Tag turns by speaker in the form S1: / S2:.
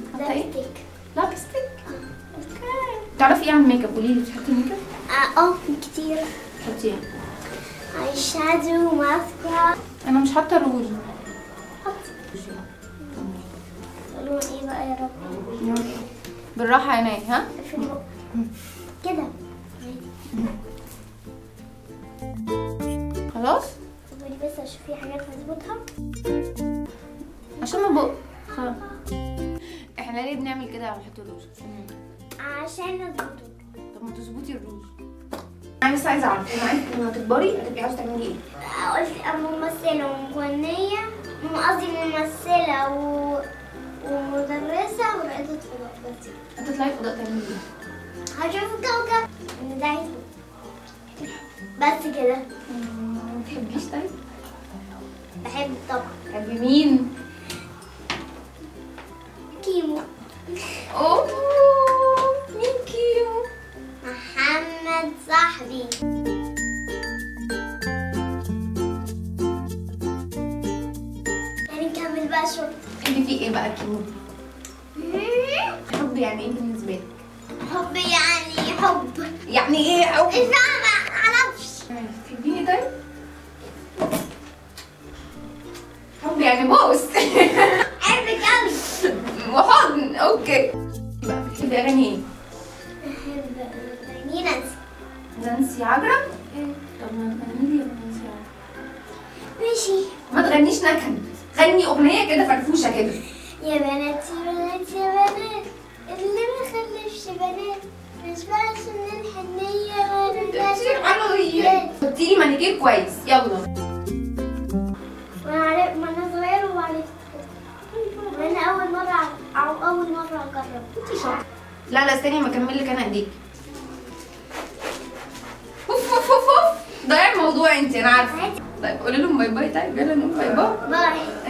S1: حاطه ايه
S2: لابستيك
S1: لابستيك اوكي تعرفي ايه عن الميك اب قولي لي بتحطي ميك اب
S2: اه كتير
S1: بتحطي ايه
S2: اي شادو ماسكرا
S1: انا مش حاطه روج
S2: حط لون ايه بقى يا رب
S1: بالراحه يا ناي ها
S2: في البق كده
S1: خلاص
S2: اصبري بس اشوف في حاجات هظبطها
S1: عشان ما بق خلاص احنا ليه بنعمل كده ونحط الروج
S2: عشان اظبطه
S1: طب ما تظبطي الروج انا لسه عايزه اعرف انا عايزه لما تكبري هتبقي عاوزه تعملي ايه
S2: قلت ممثلة ومغنية م- قصدي ممثلة و... ومدرسة ورائدة فضاء بس
S1: هتطلعي فضاء تعملي ايه
S2: هشوف الكوكب ان ده عيد بس كده
S1: ما بتحبيش طيب
S2: بحب طبعا
S1: تحبي مين
S2: كيمو
S1: اوه مين كيو
S2: محمد صاحبي يعني نكمل بقى شغل
S1: تحبي فيه ايه بقى كيو حب يعني ايه بالنسبه لك
S2: حب يعني حب
S1: يعني ايه حب
S2: مش فاهمة معرفش
S1: تحبيني طيب حب يعني بوس
S2: بحبك أوي
S1: وحضن اوكي بقى بتحبي اغاني ايه
S2: بحب أغنية نانسي
S1: نانسي عجرم طب ما تغني لي يا نانسي عجرم
S2: ماشي
S1: ما تغنيش نكد غني اغنيه كده فرفوشه كده
S2: يا بنات يا بنات يا بنات اللي ما خلفش بنات مش بس من الحنية ولا
S1: كتير حلويات حطي لي مانيكير كويس يلا
S2: وانا عارف ما انا صغير وعرفت وانا اول مرة او اول مرة اجرب
S1: انتي شاطره لا لا استني ما اكمل لك انا ايديك اوف اوف اوف اوف ضيع الموضوع انت انا عارفه
S2: عادي.
S1: طيب قولي لهم باي باي طيب يلا نقول باي باي
S2: باي